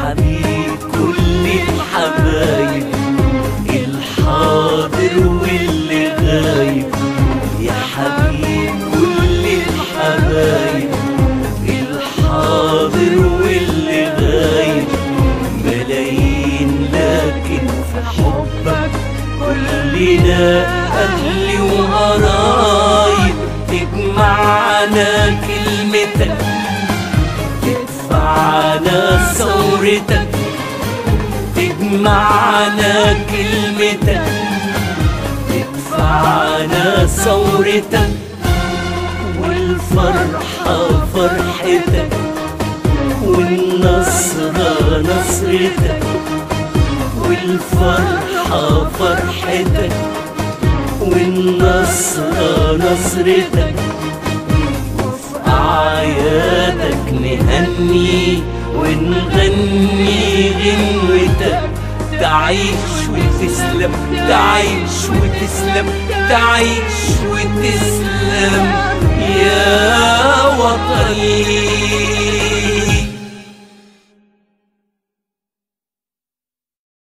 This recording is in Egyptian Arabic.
حبيب كل الحبايب الحاضر واللي غايب يا حبيب كل الحبايب الحاضر واللي غايب ملايين لكن في حبك كلنا أهلي وقرايب تجمعنا كلمتك تدفعنا ثورتك تجمعنا كلمتك تدفعنا ثورتك والفرحة فرحتك والنصرة نصرتك والفرحة فرحتك والنصرة نصرتك وفي أعيادك نهني ونغني غنوتك تعيش وتسلم تعيش وتسلم تعيش وتسلم يا وطني